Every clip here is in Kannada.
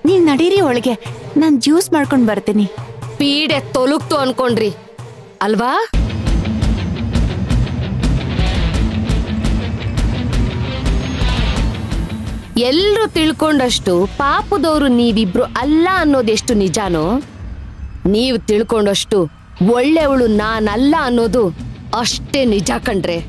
ನೀವ್ ನಡೀರಿ ಒಳಗೆ ನಾನ್ ಜ್ಯೂಸ್ ಮಾಡ್ಕೊಂಡ್ ಬರ್ತೀನಿ ಪೀಡೆ ತೊಲುಕ್ತು ಅನ್ಕೊಂಡ್ರಿ ಅಲ್ವಾ ಎಲ್ರು ತಿಳ್ಕೊಂಡಷ್ಟು ಪಾಪದವರು ನೀವಿಬ್ರು ಅಲ್ಲ ಅನ್ನೋದೆಷ್ಟು ನಿಜಾನೋ ನೀವು ತಿಳ್ಕೊಂಡಷ್ಟು ಒಳ್ಳೆಯವಳು ನಾನಲ್ಲ ಅನ್ನೋದು ಅಷ್ಟೇ ನಿಜ ಕಣ್ರೆ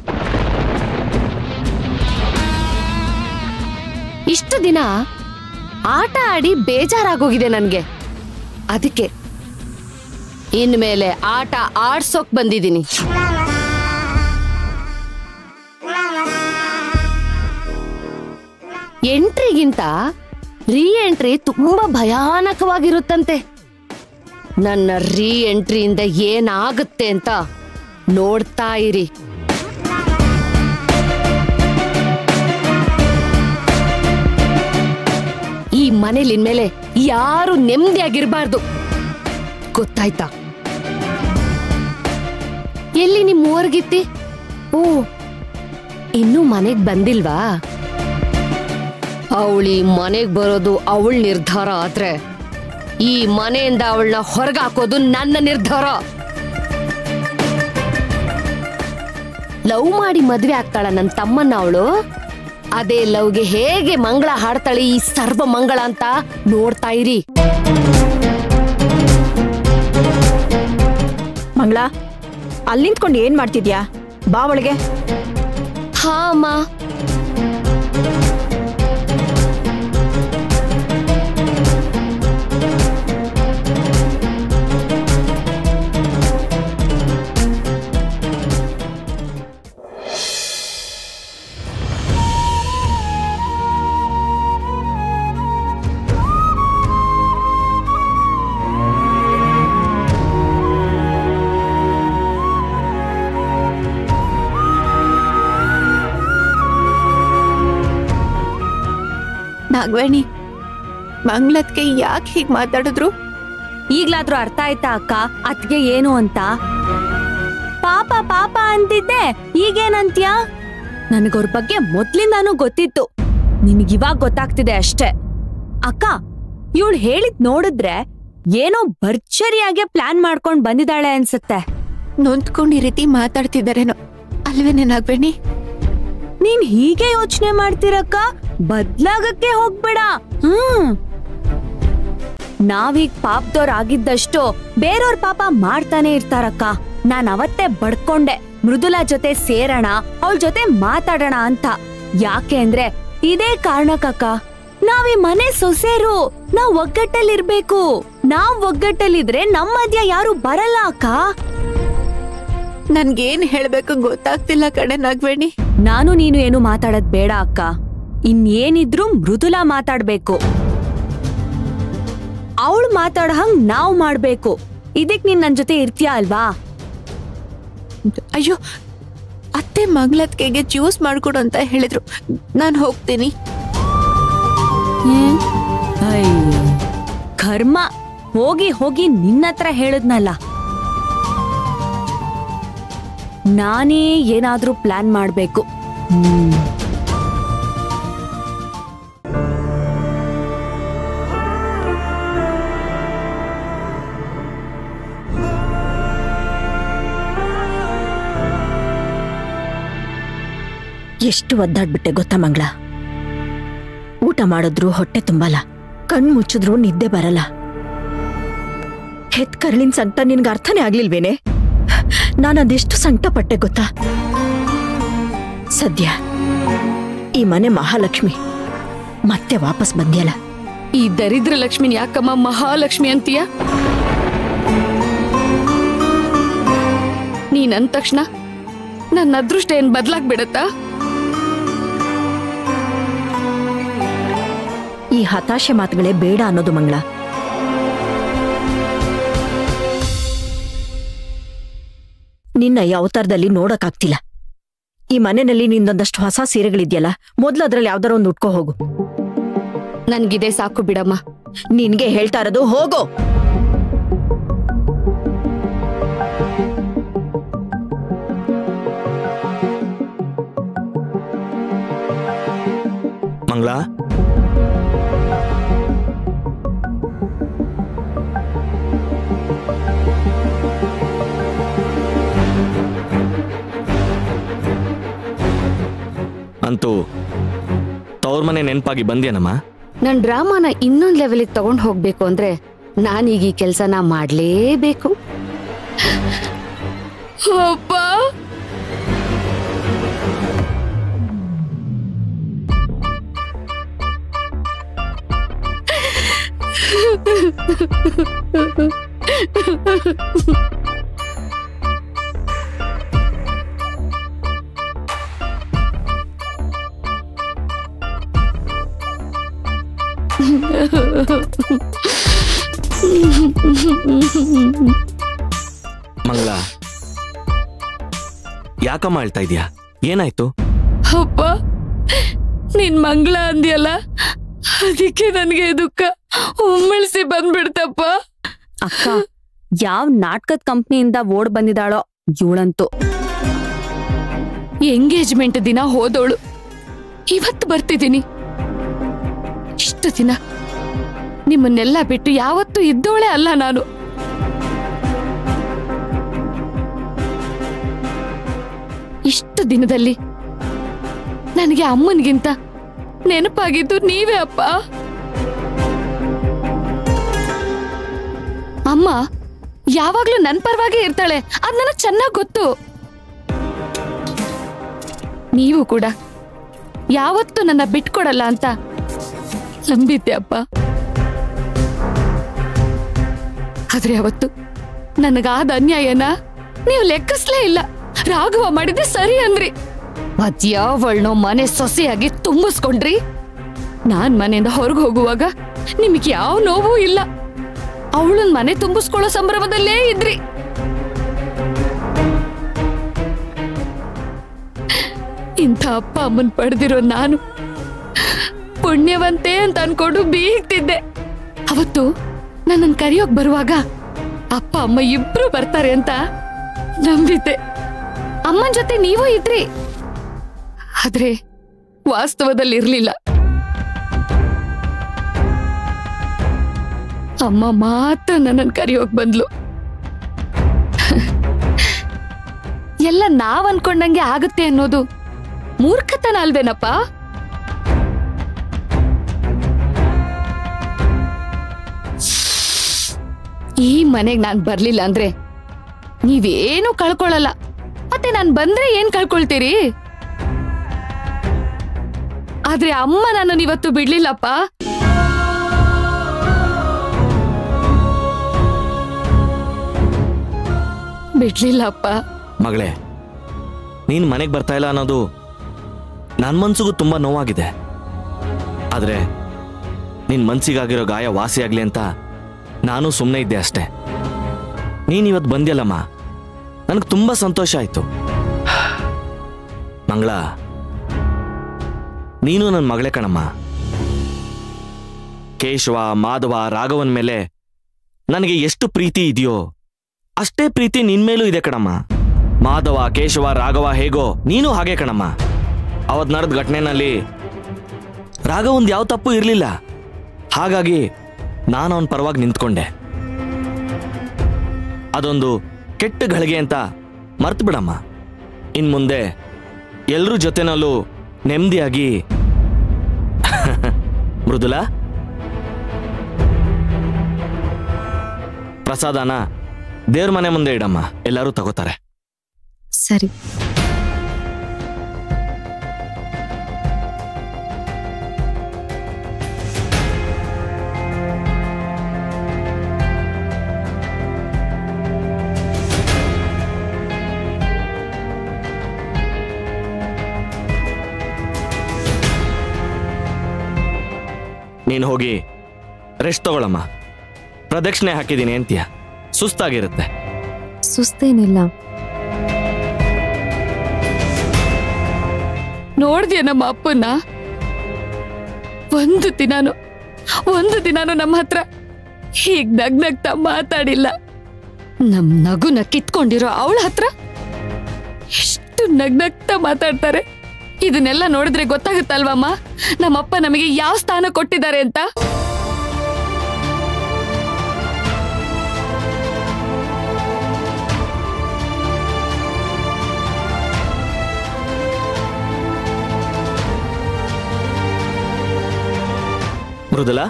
ಇಷ್ಟು ದಿನ ಆಟ ಆಡಿ ಬೇಜಾರಾಗೋಗಿದೆ ನನ್ಗೆ ಅದಕ್ಕೆ ಇನ್ಮೇಲೆ ಆಟ ಆಡ್ಸೋಕ್ ಬಂದಿದ್ದೀನಿ ಎಂಟ್ರಿಗಿಂತ ರೀ ಎಂಟ್ರಿ ತುಂಬಾ ಭಯಾನಕವಾಗಿರುತ್ತಂತೆ ನನ್ನ ರೀ ಎಂಟ್ರಿಯಿಂದ ಏನಾಗುತ್ತೆ ಅಂತ ನೋಡ್ತಾ ಇರಿ ಈ ಮನೇಲಿ ಇನ್ಮೇಲೆ ಯಾರು ನೆಮ್ಮದಿಯಾಗಿರ್ಬಾರ್ದು ಗೊತ್ತಾಯ್ತಾ ಎಲ್ಲಿ ನಿಮ್ ಮೂವರ್ಗಿತ್ತಿ ಓ ಇನ್ನೂ ಮನೆಗ್ ಬಂದಿಲ್ವಾ ಅವಳಿ ಮನೆಗ್ ಬರೋದು ಅವಳ ನಿರ್ಧಾರ ಆದ್ರೆ ಈ ಮನೆಯಿಂದ ಅವಳನ್ನ ಹೊರಗೆ ಹಾಕೋದು ನನ್ನ ನಿರ್ಧಾರ ಲವ್ ಮಾಡಿ ಮದ್ವೆ ಆಗ್ತಾಳ ನನ್ನ ತಮ್ಮನ್ನ ಅವಳು ಅದೇ ಲವ್ಗೆ ಹೇಗೆ ಮಂಗಳ ಹಾಡ್ತಾಳೆ ಈ ಸರ್ವ ಮಂಗಳ ಅಂತ ನೋಡ್ತಾ ಇರಿ ಮಂಗಳ ಅಲ್ಲಿ ನಿಂತ್ಕೊಂಡು ಏನ್ ಮಾಡ್ತಿದ್ಯಾ ಬಾ ಒಳಗೆ ಹಾ ಅಮ್ಮ ನಾಗವೇಣಿ ಮಂಗ್ಲತ್ಗೆ ಯಾಕೆ ಹೀಗ್ ಮಾತಾಡಿದ್ರು ಈಗ್ಲಾದ್ರೂ ಅರ್ಥ ಆಯ್ತಾ ಅಕ್ಕ ಅತ್ಗೆ ಏನು ಅಂತ ಪಾಪ ಪಾಪ ಅಂತಿದ್ದೆ ಈಗೇನಂತ್ಯಾ ನನಗವ್ರ ಬಗ್ಗೆ ಮೊದ್ಲಿಂದಾನು ಗೊತ್ತಿತ್ತು ನಿನಗಿವಾಗ ಗೊತ್ತಾಗ್ತಿದೆ ಅಷ್ಟೇ ಅಕ್ಕ ಇವಳು ಹೇಳಿದ್ ನೋಡಿದ್ರೆ ಏನೋ ಭರ್ಜರಿಯಾಗೆ ಪ್ಲಾನ್ ಮಾಡ್ಕೊಂಡ್ ಬಂದಿದ್ದಾಳೆ ಅನ್ಸುತ್ತೆ ನೊಂದ್ಕೊಂಡ್ ಈ ರೀತಿ ಮಾತಾಡ್ತಿದಾರೇನೋ ಅಲ್ವೇನೆ ನಾಗವೇಣಿ ನೀನ್ ಹೀಗೆ ಯೋಚನೆ ಮಾಡ್ತಿರಕ್ಕ ಬದ್ಲಾಗಕ್ಕೆ ಹೋಗ್ಬೇಡ ಹ್ಮ್ ನಾವೀಗ ಪಾಪದವ್ರ ಆಗಿದ್ದಷ್ಟು ಬೇರೆಯವ್ರ ಪಾಪ ಮಾಡ್ತಾನೆ ಇರ್ತಾರಕ್ಕ ನಾನ್ ಅವತ್ತೇ ಬಡ್ಕೊಂಡೆ ಮೃದುಲಾ ಜೊತೆ ಸೇರೋಣ ಅವಳ ಜೊತೆ ಮಾತಾಡೋಣ ಅಂತ ಯಾಕೆ ಅಂದ್ರೆ ಇದೇ ಕಾರಣಕ್ಕಕ್ಕ ನಾವ್ ಈ ಮನೆ ಸೊಸೆರು ನಾವ್ ಒಗ್ಗಟ್ಟಲ್ಲಿರ್ಬೇಕು ನಾವ್ ಒಗ್ಗಟ್ಟಲ್ಲಿದ್ರೆ ನಮ್ಮ ಮಧ್ಯ ಯಾರು ಬರಲ್ಲ ಅಕ್ಕ ನನ್ಗೇನ್ ಹೇಳ್ಬೇಕು ಗೊತ್ತಾಗ್ತಿಲ್ಲ ಕಣೆ ನಾಗವೇಣಿ ನಾನು ನೀನು ಏನು ಮಾತಾಡೋದ್ ಬೇಡ ಅಕ್ಕ ಇನ್ನೇನಿದ್ರು ಮೃದುಲಾ ಮಾತಾಡ್ಬೇಕು ಅವಳು ಮಾತಾಡ ಹಂಗ್ ನಾವ್ ಮಾಡ್ಬೇಕು ಇದಕ್ ನೀನ್ ನನ್ ಜೊತೆ ಇರ್ತೀಯ ಅಲ್ವಾ ಅಯ್ಯೋ ಅತ್ತೆ ಮಂಗ್ಲತ್ಗೆಗೆ ಜ್ಯೂಸ್ ಮಾಡ್ಕೊಡು ಅಂತ ಹೇಳಿದ್ರು ನಾನ್ ಹೋಗ್ತೀನಿ ಕರ್ಮ ಹೋಗಿ ಹೋಗಿ ನಿನ್ನತ್ರ ಹೇಳದ್ನಲ್ಲ ನಾನೇ ಏನಾದ್ರೂ ಪ್ಲಾನ್ ಮಾಡ್ಬೇಕು ಹ್ಮ್ ಎಷ್ಟು ಒದ್ದಾಡ್ಬಿಟ್ಟೆ ಗೊತ್ತಾ ಮಂಗಳ ಊಟ ಮಾಡಿದ್ರು ಹೊಟ್ಟೆ ತುಂಬಲ್ಲ ಕಣ್ ಮುಚ್ಚಿದ್ರು ನಿದ್ದೆ ಬರಲ್ಲ ಹೆತ್ ಕರ್ಳಿನ ಸಂಕಟ ನಿನ್ಗೆ ಅರ್ಥನೇ ಆಗ್ಲಿಲ್ವೇನೆ ನಾನು ಅದೆಷ್ಟು ಸಂಕಟ ಪಟ್ಟೆ ಗೊತ್ತಾ ಸದ್ಯ ಈ ಮನೆ ಮಹಾಲಕ್ಷ್ಮಿ ಮತ್ತೆ ವಾಪಸ್ ಬಂದ್ಯಲ್ಲ ಈ ದರಿದ್ರ ಲಕ್ಷ್ಮಿನ ಯಾಕಮ್ಮ ಮಹಾಲಕ್ಷ್ಮಿ ಅಂತೀಯ ನೀನ್ ಅಂದ ತಕ್ಷಣ ನನ್ನ ಅದೃಷ್ಟ ಏನ್ ಬದ್ಲಾಗ್ಬಿಡತ್ತಾ ಈ ಹತಾಶೆ ಮಾತುಗಳೇ ಬೇಡ ಅನ್ನೋದು ಮಂಗಳ ನಿನ್ನ ಈ ಅವತಾರದಲ್ಲಿ ನೋಡಕ್ಕಾಗ್ತಿಲ್ಲ ಈ ಮನೆಯಲ್ಲಿ ನಿಂದೊಂದಷ್ಟು ಹೊಸ ಸೀರೆಗಳಿದ್ಯಲ್ಲ ಮೊದ್ಲು ಅದ್ರಲ್ಲಿ ಯಾವ್ದಾರ ಒಂದು ಉಟ್ಕೋ ಹೋಗು ನನ್ಗಿದೆ ಸಾಕು ಬಿಡಮ್ಮ ನಿನ್ಗೆ ಹೇಳ್ತಾ ಇರೋದು ಹೋಗೋ ಮಂಗಳ ನಿನಗಂತೂ ತವ್ರ ಮನೆ ನೆನಪಾಗಿ ಬಂದ್ಯಾನಮ್ಮ ನನ್ ಡ್ರಾಮಾನ ಇನ್ನೊಂದ್ ಲೆವೆಲಿಗೆ ತಗೊಂಡ್ ಹೋಗ್ಬೇಕು ಅಂದ್ರೆ ನಾನೀಗ ಈ ಕೆಲ್ಸನ ಮಾಡ್ಲೇಬೇಕು ಅಪ್ಪ ಮಂಗಳ ಯಾಕಮ್ಮ ಹೇಳ್ತಾ ಇದೀಯಾ ಏನಾಯ್ತು ಅಪ್ಪ ನಿನ್ ಮಂಗಳ ಅಂದ್ಯಲ್ಲ ಅದಕ್ಕೆ ನನ್ಗೆ ದುಃಖ ಉಮ್ಮಳಿಸಿ ಬಂದ್ಬಿಡ್ತಪ್ಪ ಅಕ್ಕ ಯಾವ್ ನಾಟಕದ ಕಂಪ್ನಿಯಿಂದ ಓಡ್ ಬಂದಿದ್ದಾಳೋ ಇವಳಂತೂ ಎಂಗೇಜ್ಮೆಂಟ್ ದಿನ ಹೋದೋಳು ಇವತ್ತು ಬರ್ತಿದ್ದೀನಿ ಇಷ್ಟು ದಿನ ನಿಮ್ಮನ್ನೆಲ್ಲ ಬಿಟ್ಟು ಯಾವತ್ತೂ ಇದ್ದೋಳೆ ಅಲ್ಲ ನಾನು ಇಷ್ಟು ದಿನದಲ್ಲಿ ನನಗೆ ಅಮ್ಮನಿಗಿಂತ ನೆನಪಾಗಿದ್ದು ನೀವೇ ಅಪ್ಪ ಅಮ್ಮ ಯಾವಾಗ್ಲೂ ನನ್ ಪರವಾಗೇ ಇರ್ತಾಳೆ ಅದ್ ನನಗ್ ಚೆನ್ನಾಗ್ ಗೊತ್ತು ನೀವು ಕೂಡ ಯಾವತ್ತೂ ನನ್ನ ಬಿಟ್ಕೊಡಲ್ಲ ಅಂತ ನಂಬಿದ್ದೆ ಅಪ್ಪ ಆದ್ರೆ ಅವತ್ತು ನನಗಾದ ಅನ್ಯಾಯನ ನೀವು ಲೆಕ್ಕಿಸ್ಲೇ ಇಲ್ಲ ರಾಘವ ಮಾಡಿದ್ದೆ ಸರಿ ಅಂದ್ರಿ ಮದ್ಯಾವಳ್ನೋ ಮನೆ ಸೊಸೆಯಾಗಿ ತುಂಬಿಸ್ಕೊಂಡ್ರಿ ನಾನ್ ಮನೆಯಿಂದ ಹೊರಗೆ ಹೋಗುವಾಗ ನಿಮಗೆ ಯಾವ ನೋವು ಇಲ್ಲ ಅವಳನ್ ಮನೆ ತುಂಬಿಸ್ಕೊಳ್ಳೋ ಸಂಭ್ರಮದಲ್ಲೇ ಇದ್ರಿ ಇಂಥ ಅಪ್ಪ ಅಮ್ಮನ್ ಪಡೆದಿರೋ ನಾನು ಪುಣ್ಯವಂತೆ ಅಂತ ಅನ್ಕೊಂಡು ಬೀಗ್ತಿದ್ದೆ ಅವತ್ತು ನನ್ನನ್ ಕರೆಯೋಕ್ ಬರುವಾಗ ಅಪ್ಪ ಅಮ್ಮ ಇಬ್ರು ಬರ್ತಾರೆ ಅಂತ ನಂಬಿದ್ದೆ ಅಮ್ಮನ್ ಜೊತೆ ನೀವೂ ಇದ್ರಿ ಆದ್ರೆ ವಾಸ್ತವದಲ್ಲಿ ಇರ್ಲಿಲ್ಲ ಅಮ್ಮ ಮಾತ್ರ ನನ್ನನ್ ಕರೆಯೋಕ್ ಬಂದ್ಲು ಎಲ್ಲ ನಾವ್ ಅನ್ಕೊಂಡಂಗೆ ಆಗುತ್ತೆ ಅನ್ನೋದು ಮೂರ್ಖತನ ಅಲ್ವೇನಪ್ಪ ಈ ಮನೆಗ್ ನಾನ್ ಬರ್ಲಿಲ್ಲ ಅಂದ್ರೆ ನೀವೇನು ಕಳ್ಕೊಳಲ್ಲ ಮತ್ತೆ ನಾನ್ ಬಂದ್ರೆ ಏನ್ ಕಳ್ಕೊಳ್ತೀರಿ ಆದ್ರೆ ಅಮ್ಮ ನಾನು ಇವತ್ತು ಬಿಡ್ಲಿಲ್ಲಪ್ಪ ಬಿಡ್ಲಿಲ್ಲಪ್ಪ ಮಗಳೇ ನೀನ್ ಮನೆಗೆ ಬರ್ತಾ ಇಲ್ಲ ಅನ್ನೋದು ನನ್ನ ಮನ್ಸಿಗೂ ತುಂಬಾ ನೋವಾಗಿದೆ ಆದ್ರೆ ನಿನ್ ಮನ್ಸಿಗಾಗಿರೋ ಗಾಯ ವಾಸಿಯಾಗ್ಲಿ ಅಂತ ನಾನು ಸುಮ್ಮನೆ ಇದ್ದೆ ಅಷ್ಟೇ ನೀನ್ ಇವತ್ತು ಬಂದ್ಯಲ್ಲಮ್ಮ ನನಗೆ ತುಂಬಾ ಸಂತೋಷ ಆಯ್ತು ಮಂಗಳ ನೀನು ನನ್ನ ಮಗಳೇ ಕಣಮ್ಮ ಕೇಶವ ಮಾಧವ ರಾಘವನ್ ಮೇಲೆ ನನಗೆ ಎಷ್ಟು ಪ್ರೀತಿ ಇದೆಯೋ ಅಷ್ಟೇ ಪ್ರೀತಿ ನಿನ್ ಮೇಲೂ ಇದೆ ಕಣಮ್ಮ ಮಾಧವ ಕೇಶವ ರಾಘವ ಹೇಗೋ ನೀನು ಹಾಗೆ ಕಣಮ್ಮ ಅವತ್ ನಡೆದ ಘಟನೆನಲ್ಲಿ ರಾಘವಂದ್ ಯಾವ ತಪ್ಪು ಇರಲಿಲ್ಲ ಹಾಗಾಗಿ ನಾನು ಅವನ ಪರವಾಗಿ ನಿಂತ್ಕೊಂಡೆ ಅದೊಂದು ಕೆಟ್ಟ ಗಳಿಗೆ ಅಂತ ಮರ್ತು ಬಿಡಮ್ಮ ಇನ್ ಮುಂದೆ ಎಲ್ರ ಜೊತೆನಲ್ಲೂ ನೆಮ್ಮದಿಯಾಗಿ ಮೃದುಲಾ ಪ್ರಸಾದನ ದೇವ್ರ ಮನೆ ಮುಂದೆ ಇಡಮ್ಮ ಎಲ್ಲರೂ ತಗೋತಾರೆ ಸರಿ ನೀನು ಹೋಗಿ ರೆಸ್ಟ್ ತಗೊಳಮ್ಮ ಪ್ರದಕ್ಷಿಣೆ ಹಾಕಿದ್ದೀನಿ ಅಂತೀಯ ಸುಸ್ತಾಗಿರುತ್ತೆ ಸುಸ್ತೇನಿಲ್ಲ ನೋಡ್ದ್ಯ ನಮ್ಮ ಅಪ್ಪನ್ನ ಒಂದು ದಿನಾನು ಒಂದು ದಿನಾನು ನಮ್ಮ ಹತ್ರ ಹೀಗ್ ನಗ್ನಗ್ತಾ ಮಾತಾಡಿಲ್ಲ ನಮ್ ನಗುನ ಕಿತ್ಕೊಂಡಿರೋ ಅವಳ ಹತ್ರ ಎಷ್ಟು ನಗ್ನಗ್ತಾ ಮಾತಾಡ್ತಾರೆ ಇದನ್ನೆಲ್ಲ ನೋಡಿದ್ರೆ ಗೊತ್ತಾಗುತ್ತಲ್ವಮ್ಮ ನಮ್ಮಪ್ಪ ನಮಗೆ ಯಾವ ಸ್ಥಾನ ಕೊಟ್ಟಿದ್ದಾರೆ ಅಂತ ಮೃದುಲ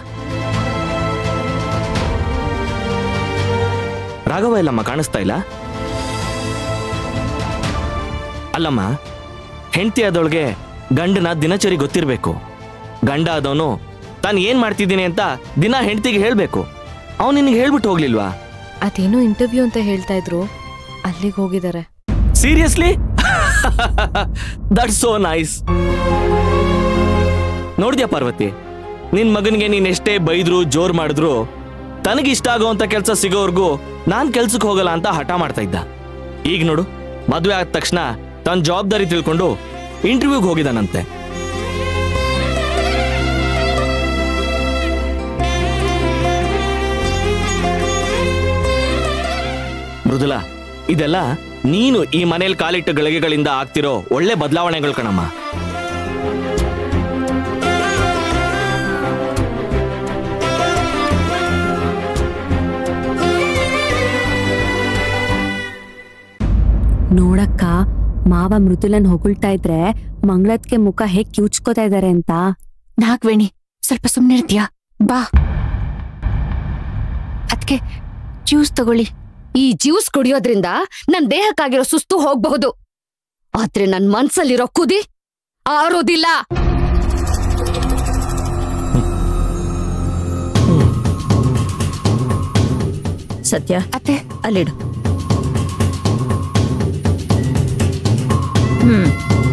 ರಾಘವ ಇಲ್ಲಮ್ಮ ಕಾಣಿಸ್ತಾ ಇಲ್ಲ ಅಲ್ಲಮ್ಮ ಹೆಂಡತಿ ಆದವಳಿಗೆ ಗಂಡನ ದಿನಚರಿ ಗೊತ್ತಿರಬೇಕು ಗಂಡ ಆದವನು ತಾನು ಏನ್ ಮಾಡ್ತಿದ್ದೀನಿ ಅಂತ ದಿನ ಹೆಂಡತಿಗೆ ಹೇಳ್ಬೇಕು ಅವನು ನಿನಗೆ ಹೇಳ್ಬಿಟ್ಟು ಹೋಗ್ಲಿಲ್ವಾ ಅದೇನೋ ಇಂಟರ್ವ್ಯೂ ಅಂತ ಹೇಳ್ತಾ ಇದ್ರು ಅಲ್ಲಿಗೆ ಹೋಗಿದ್ದಾರೆ ಸೀರಿಯಸ್ಲಿ ದಟ್ ಸೋ ನೈಸ್ ನೋಡ್ದ್ಯಾ ಪಾರ್ವತಿ ನಿನ್ ಮಗನಿಗೆ ನೀನ್ ಎಷ್ಟೇ ಬೈದ್ರು ಜೋರ್ ಮಾಡಿದ್ರು ತನಗಿಷ್ಟ ಆಗೋಂತ ಕೆಲಸ ಸಿಗೋವರೆಗೂ ನಾನ್ ಕೆಲ್ಸಕ್ಕೆ ಹೋಗಲ್ಲ ಅಂತ ಹಠ ಮಾಡ್ತಾ ಇದ್ದ ಈಗ ನೋಡು ಮದ್ವೆ ಆದ ತಕ್ಷಣ ತನ್ನ ಜವಾಬ್ದಾರಿ ತಿಳ್ಕೊಂಡು ಇಂಟರ್ವ್ಯೂಗೆ ಹೋಗಿದಾನಂತೆ ಮೃದುಲ ಇದೆಲ್ಲ ನೀನು ಈ ಮನೇಲಿ ಕಾಲಿಟ್ಟ ಗಳಿಗೆಗಳಿಂದ ಆಗ್ತಿರೋ ಒಳ್ಳೆ ಬದಲಾವಣೆಗಳು ಕಣಮ್ಮ ನೋಡಕ್ಕ ಮಾವ ಮೃದುಲನ್ ಹೊಗಳ್ತಾ ಇದ್ರೆ ಮಂಗಳತ್ಗೆ ಮುಖ ಹೇಗ್ ಕಿವುಚ್ಕೋತಾ ಇದಾರೆ ಅಂತ ನಾಗವೇಣಿ ಸ್ವಲ್ಪ ಸುಮ್ಮನೆ ಇರ್ತೀಯಾ ಬಾ ಅದಕ್ಕೆ ಜ್ಯೂಸ್ ತಗೊಳ್ಳಿ ಈ ಜ್ಯೂಸ್ ಕುಡಿಯೋದ್ರಿಂದ ನನ್ ದೇಹಕ್ಕಾಗಿರೋ ಸುಸ್ತು ಹೋಗ್ಬಹುದು ಆದ್ರೆ ನನ್ ಮನ್ಸಲ್ಲಿರೋ ಕುದಿ ಆರೋದಿಲ್ಲ ಸತ್ಯ ಅತ್ತೆ ಅಲ್ಲಿಡು ಹ್ಮ್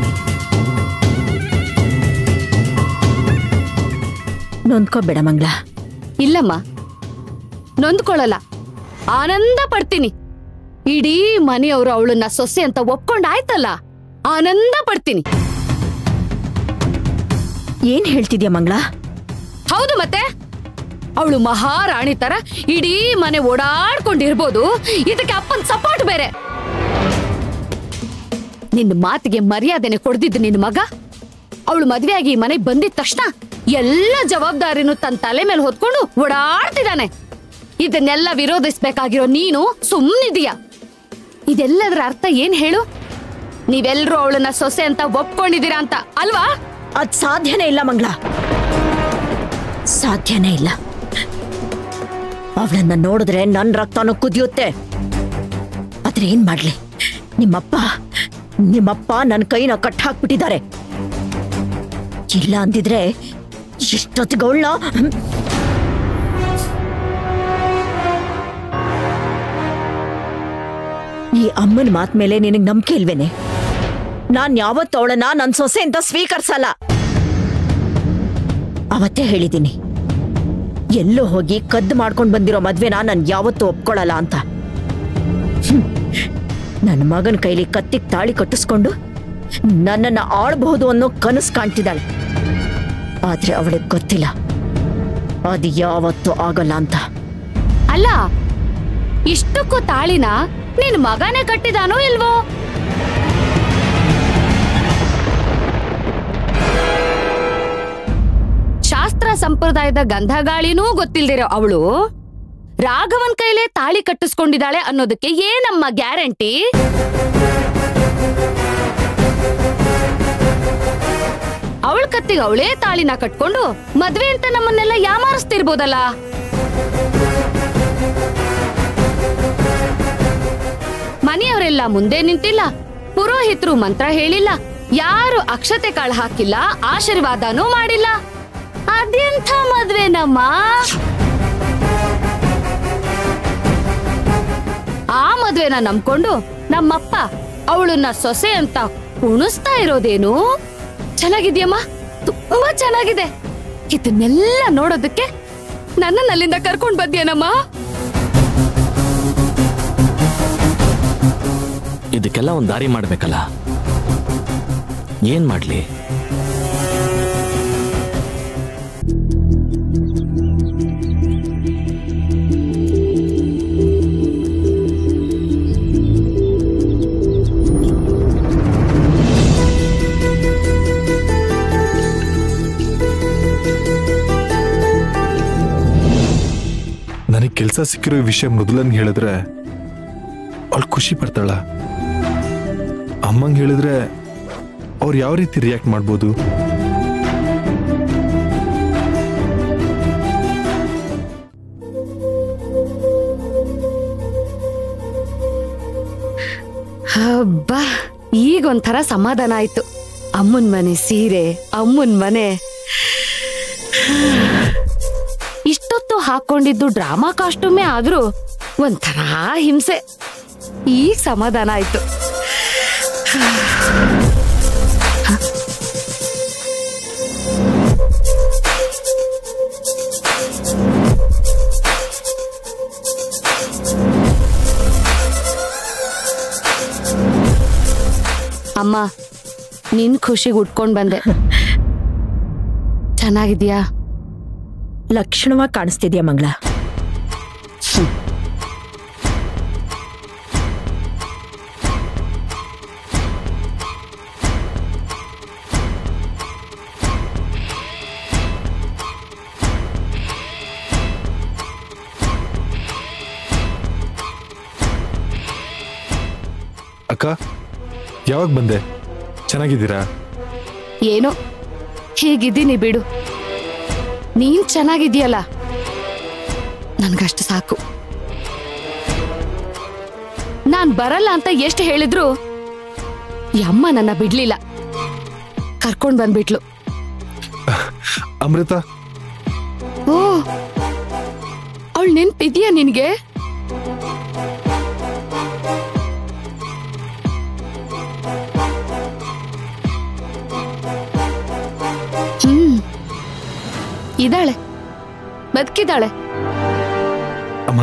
ನೊಂದ್ಕೋಬೇಡ ಮಂಗ್ಲ ಇಲ್ಲಮ್ಮ ನೊಂದ್ಕೊಳ್ಳಲ್ಲ ಆನಂದ ಪಡ್ತೀನಿ ಇಡೀ ಮನೆಯವರು ಅವಳನ್ನ ಸೊಸೆ ಅಂತ ಒಪ್ಕೊಂಡಾಯ್ತಲ್ಲ ಆನಂದ ಪಡ್ತೀನಿ ಏನ್ ಹೇಳ್ತಿದ್ಯಾ ಮಂಗ್ಲ ಹೌದು ಮತ್ತೆ ಅವಳು ಮಹಾರಾಣಿ ತರ ಇಡೀ ಮನೆ ಓಡಾಡ್ಕೊಂಡಿರ್ಬೋದು ಇದಕ್ಕೆ ಅಪ್ಪನ್ ಸಪೋರ್ಟ್ ಬೇರೆ ನಿನ್ನ ಮಾತಿಗೆ ಮರ್ಯಾದೆನೆ ಕೊಡ್ದಿದ್ದು ನಿನ್ನ ಮಗ ಅವಳು ಮದ್ವೆಯಾಗಿ ಈ ಮನೆಗೆ ಬಂದಿದ ತಕ್ಷಣ ಎಲ್ಲ ಜವಾಬ್ದಾರಿನೂ ತನ್ನ ತಲೆ ಮೇಲೆ ಹೊತ್ಕೊಂಡು ಓಡಾಡ್ತಿದ್ದಾನೆ ಇದನ್ನೆಲ್ಲ ವಿರೋಧಿಸ್ಬೇಕಾಗಿರೋ ನೀನು ಸುಮ್ಮನಿದೀಯ ಇದೆಲ್ಲದರ ಅರ್ಥ ಏನ್ ಹೇಳು ನೀವೆಲ್ರೂ ಅವಳನ್ನ ಸೊಸೆ ಅಂತ ಒಪ್ಕೊಂಡಿದ್ದೀರಾ ಅಂತ ಅಲ್ವಾ ಅದ್ ಸಾಧ್ಯನೇ ಇಲ್ಲ ಮಂಗ್ಲ ಸಾಧ್ಯನೇ ಇಲ್ಲ ಅವಳನ್ನ ನೋಡಿದ್ರೆ ನನ್ ರಕ್ತನೂ ಕುದಿಯುತ್ತೆ ಆದ್ರೆ ಏನ್ ಮಾಡ್ಲಿ ನಿಮ್ಮಪ್ಪ ನಿಮ್ಮಪ್ಪ ನನ್ನ ಕೈನ ಕಟ್ ಹಾಕ್ಬಿಟ್ಟಿದ್ದಾರೆ ಇಲ್ಲ ಅಂದಿದ್ರೆ ಇಷ್ಟೊತ್ತಿಗವಳನ್ನ ಈ ಅಮ್ಮನ ಮಾತ್ ಮೇಲೆ ನಿನಗ್ ನಂಬಿಕೆ ಇಲ್ವೇನೆ ನಾನ್ ಯಾವತ್ತು ಅವಳನ್ನ ನನ್ ಸೊಸೆ ಅಂತ ಸ್ವೀಕರಿಸಲ್ಲ ಅವತ್ತೇ ಹೇಳಿದ್ದೀನಿ ಎಲ್ಲೋ ಹೋಗಿ ಕದ್ದು ಮಾಡ್ಕೊಂಡ್ ಬಂದಿರೋ ಮದ್ವೆನ ನಾನ್ ಯಾವತ್ತೂ ಒಪ್ಕೊಳ್ಳಲ್ಲ ಅಂತ ನನ್ನ ಮಗನ ಕೈಲಿ ಕತ್ತಿಗ್ ತಾಳಿ ಕಟ್ಟಿಸ್ಕೊಂಡು ನನ್ನನ್ನ ಆಳ್ಬಹುದು ಅನ್ನೋ ಕನಸು ಕಾಣ್ತಿದ್ದಾಳೆ ಆದ್ರೆ ಅವಳಿಗೆ ಗೊತ್ತಿಲ್ಲ ಅದು ಯಾವತ್ತೂ ಆಗಲ್ಲ ಅಂತ ಅಲ್ಲ ಇಷ್ಟಕ್ಕೂ ತಾಳಿನ ನಿನ್ ಮಗನೇ ಕಟ್ಟಿದಾನೋ ಇಲ್ವೋ ಶಾಸ್ತ್ರ ಸಂಪ್ರದಾಯದ ಗಂಧಗಾಳಿನೂ ಗೊತ್ತಿಲ್ದಿರೋ ಅವಳು ರಾಘವನ್ ಕೈಲೇ ತಾಳಿ ಕಟ್ಟಿಸ್ಕೊಂಡಿದ್ದಾಳೆ ಅನ್ನೋದಕ್ಕೆ ಏನಮ್ಮ ಗ್ಯಾರಂಟಿ ಅವಳ ಕತ್ತಿಗೆ ಅವಳೇ ತಾಳಿನ ಕಟ್ಕೊಂಡು ಮದ್ವೆ ಅಂತ ನಮ್ಮನ್ನೆಲ್ಲ ಯಾಮಾರಿಸ್ತಿರ್ಬೋದಲ್ಲ ಮನೆಯವರೆಲ್ಲ ಮುಂದೆ ನಿಂತಿಲ್ಲ ಪುರೋಹಿತರು ಮಂತ್ರ ಹೇಳಿಲ್ಲ ಯಾರು ಅಕ್ಷತೆ ಕಾಳು ಹಾಕಿಲ್ಲ ಆಶೀರ್ವಾದನೂ ಮಾಡಿಲ್ಲ ಅದೆಂಥ ಮದ್ವೆನಮ್ಮ ಆ ಮದ್ವೆನ ನಂಬ್ಕೊಂಡು ನಮ್ಮಪ್ಪ ಅವಳನ್ನ ಸೊಸೆ ಅಂತ ಕುಣಿಸ್ತಾ ಇರೋದೇನು ಚೆನ್ನಾಗಿದ್ಯಮ್ಮ ತುಂಬಾ ಚೆನ್ನಾಗಿದೆ ಇದನ್ನೆಲ್ಲ ನೋಡೋದಕ್ಕೆ ನನ್ನನ್ನ ಅಲ್ಲಿಂದ ಕರ್ಕೊಂಡ್ ಬಂದ್ಯೇನಮ್ಮ ಇದಕ್ಕೆಲ್ಲ ಒಂದು ದಾರಿ ಮಾಡ್ಬೇಕಲ್ಲ ಏನ್ ಮಾಡ್ಲಿ ನನಗೆ ಕೆಲಸ ಸಿಕ್ಕಿರೋ ವಿಷಯ ಮೃದುಲನ್ ಹೇಳಿದ್ರೆ ಅವಳು ಖುಷಿ ಪಡ್ತಾಳ ಅಮ್ಮಂಗೆ ಹೇಳಿದ್ರೆ ಅವ್ರು ಯಾವ ರೀತಿ ರಿಯಾಕ್ಟ್ ಮಾಡ್ಬೋದು ಹಬ್ಬಾ ಈಗ ಒಂಥರ ಸಮಾಧಾನ ಆಯ್ತು ಅಮ್ಮನ್ ಮನೆ ಸೀರೆ ಅಮ್ಮನ್ ಮನೆ ಇಷ್ಟೊತ್ತು ಹಾಕೊಂಡಿದ್ದು ಡ್ರಾಮಾ ಕಾಸ್ಟ್ಯೂಮೇ ಆದ್ರೂ ಒಂಥರ ಹಿಂಸೆ ಈಗ ಸಮಾಧಾನ ಆಯ್ತು ಅಮ್ಮ ನಿನ್ ಖುಷಿಗೆ ಉಟ್ಕೊಂಡ್ ಬಂದೆ ಚೆನ್ನಾಗಿದ್ಯಾ ಲಕ್ಷಣವಾಗಿ ಕಾಣಿಸ್ತಿದ್ಯಾ ಮಂಗಳ ಅಕ್ಕ ಯಾವಾಗ ಬಂದೆ ಚೆನ್ನಾಗಿದ್ದೀರಾ ಏನೋ ಹೀಗಿದ್ದೀನಿ ಬಿಡು ನೀನ್ ಚೆನ್ನಾಗಿದ್ಯಲ್ಲ ನನ್ಗಷ್ಟು ಸಾಕು ನಾನ್ ಬರಲ್ಲ ಅಂತ ಎಷ್ಟು ಹೇಳಿದ್ರು ಈ ಅಮ್ಮ ನನ್ನ ಬಿಡ್ಲಿಲ್ಲ ಕರ್ಕೊಂಡ್ ಬಂದ್ಬಿಟ್ಲು ಅಮೃತ ಓ ಅವಳು ನೆನ್ಪಿದ್ಯಾ ನಿನ್ಗೆ ಹ್ಮ್ ಇದ್ದಾಳೆ ಬದುಕಿದ್ದಾಳೆ ಅಮ್ಮ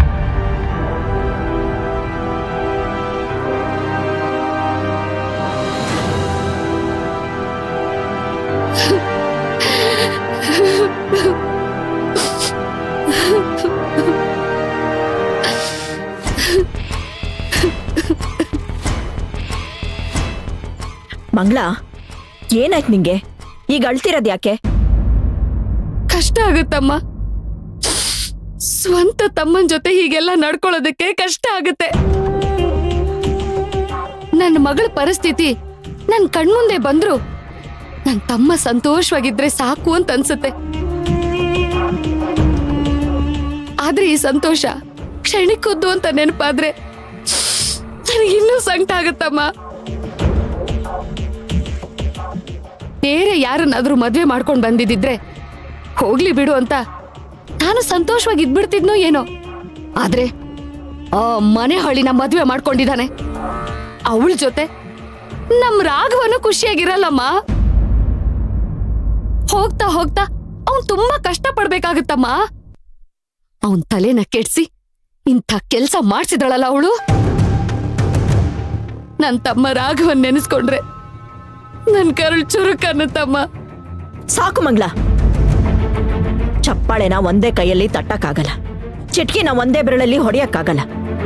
ಮಂಗಳ ಏನಾಯ್ತು ನಿಂಗೆ ಈಗ ಅಳ್ತಿರೋದ್ ಯಾಕೆ ಕಷ್ಟ ಆಗುತ್ತಮ್ಮ ಸ್ವಂತ ತಮ್ಮನ್ ಜೊತೆ ಹೀಗೆಲ್ಲ ನಡ್ಕೊಳ್ಳೋದಕ್ಕೆ ಕಷ್ಟ ಆಗುತ್ತೆ ನನ್ನ ಮಗಳ ಪರಿಸ್ಥಿತಿ ನನ್ ಕಣ್ಮುಂದೆ ಬಂದ್ರು ನನ್ ತಮ್ಮ ಸಂತೋಷವಾಗಿದ್ರೆ ಸಾಕು ಅಂತ ಅನ್ಸುತ್ತೆ ಆದ್ರೆ ಈ ಸಂತೋಷ ಕ್ಷಣಿಕದ್ದು ಅಂತ ನೆನಪಾದ್ರೆ ನನಗಿನ್ನೂ ಸಂಕಟ ಆಗುತ್ತಮ್ಮ ಬೇರೆ ಯಾರನ್ನಾದ್ರೂ ಮದ್ವೆ ಮಾಡ್ಕೊಂಡ್ ಬಂದಿದ್ದಿದ್ರೆ ಹೋಗ್ಲಿ ಬಿಡು ಅಂತ ನಾನು ಸಂತೋಷವಾಗಿ ಇದ್ಬಿಡ್ತಿದ್ನೋ ಏನೋ ಆದ್ರೆ ಆ ಮನೆ ಹಳ್ಳಿನ ಮದ್ವೆ ಮಾಡ್ಕೊಂಡಿದ್ದಾನೆ ಅವಳ ಜೊತೆ ನಮ್ ರಾಘವನು ಖುಷಿಯಾಗಿರಲ್ಲಮ್ಮ ಹೋಗ್ತಾ ಹೋಗ್ತಾ ಅವನ್ ತುಂಬಾ ಕಷ್ಟ ಪಡ್ಬೇಕಾಗುತ್ತಮ್ಮ ಅವನ್ ತಲೆನ ಕೆಡ್ಸಿ ಇಂಥ ಕೆಲ್ಸ ಮಾಡ್ಸಿದಳಲ್ಲ ಅವಳು ನನ್ ತಮ್ಮ ರಾಘವನ್ ನೆನೆಸ್ಕೊಂಡ್ರೆ ನನ್ ಕರುಳ್ ಚುರುಕ್ ಅನ್ನತ್ತಮ್ಮ ಸಾಕು ಮಂಗ್ಲ ಚಪ್ಪಾಳೆನ ಒಂದೇ ಕೈಯಲ್ಲಿ ತಟ್ಟಕ್ಕಾಗಲ್ಲ ಚಿಟ್ಕಿನ ಒಂದೇ ಬೆರಳಲ್ಲಿ ಹೊಡೆಯಕ್ಕಾಗಲ್ಲ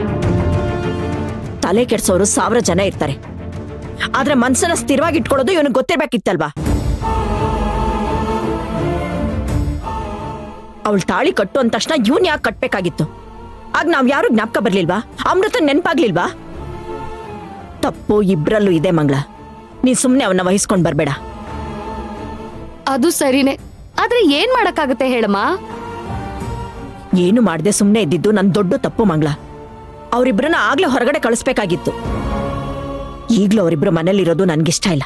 ತಲೆ ಕೆಡ್ಸೋರು ಸಾವಿರ ಜನ ಇರ್ತಾರೆ ಆದ್ರೆ ಮನ್ಸನ್ನ ಸ್ಥಿರವಾಗಿ ಇಟ್ಕೊಳ್ಳೋದು ಇವನಿಗೆ ಗೊತ್ತಿರ್ಬೇಕಿತ್ತಲ್ವಾ ಅವಳು ತಾಳಿ ಕಟ್ಟು ಅಂದ ತಕ್ಷಣ ಇವನ್ ಯಾಕೆ ಕಟ್ಬೇಕಾಗಿತ್ತು ಆಗ ನಾವ್ ಯಾರು ಜ್ಞಾಪಕ ಬರ್ಲಿಲ್ವಾ ಅಮೃತ ನೆನ್ಪಾಗ್ಲಿಲ್ವಾ ತಪ್ಪು ಇಬ್ರಲ್ಲೂ ಇದೆ ಮಂಗ್ಲ ನೀನ್ ಸುಮ್ನೆ ಅವನ್ನ ವಹಿಸ್ಕೊಂಡ್ ಬರ್ಬೇಡ ಅದು ಸರಿನೇ ಆದ್ರೆ ಏನ್ ಮಾಡಕ್ಕಾಗತ್ತೆ ಹೇಳಮ್ಮ ಏನು ಮಾಡದೆ ಸುಮ್ಮನೆ ಇದ್ದಿದ್ದು ನನ್ ದೊಡ್ಡ ತಪ್ಪು ಮಂಗ್ಲ ಅವರಿಬ್ರನ್ನ ಆಗ್ಲೇ ಹೊರಗಡೆ ಕಳಿಸ್ಬೇಕಾಗಿತ್ತು ಈಗ್ಲೂ ಅವರಿಬ್ರು ಮನೇಲಿರೋದು ನನ್ಗಿಷ್ಟ ಇಲ್ಲ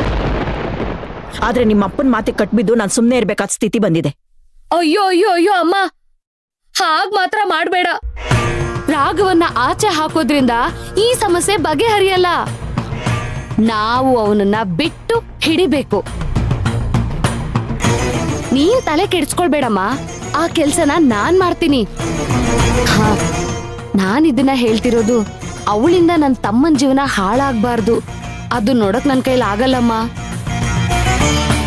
ಆದ್ರೆ ನಿಮ್ಮ ಅಪ್ಪನ ಮಾತಿಗೆ ಕಟ್ಬಿದ್ದು ನಾನು ಸುಮ್ಮನೆ ಇರ್ಬೇಕಾದ ಸ್ಥಿತಿ ಬಂದಿದೆ ಅಯ್ಯೋ ಅಯ್ಯೋ ಅಯ್ಯೋ ಅಮ್ಮ ಹಾಗ್ ಮಾತ್ರ ಮಾಡ್ಬೇಡ ರಾಘವನ್ನ ಆಚೆ ಹಾಕೋದ್ರಿಂದ ಈ ಸಮಸ್ಯೆ ಬಗೆಹರಿಯಲ್ಲ ನಾವು ಅವನನ್ನ ಬಿಟ್ಟು ಹಿಡಿಬೇಕು ನೀನ್ ತಲೆ ಕೆಡ್ಸ್ಕೊಳ್ಬೇಡಮ್ಮ ಆ ಕೆಲ್ಸನ ನಾನ್ ಮಾಡ್ತೀನಿ ಹಾ ನಾನ್ ಇದನ್ನ ಹೇಳ್ತಿರೋದು ಅವಳಿಂದ ನನ್ ತಮ್ಮನ್ ಜೀವನ ಹಾಳಾಗ್ಬಾರ್ದು ಅದು ನೋಡಕ್ ನನ್ ಕೈಲಿ ಆಗಲ್ಲಮ್ಮ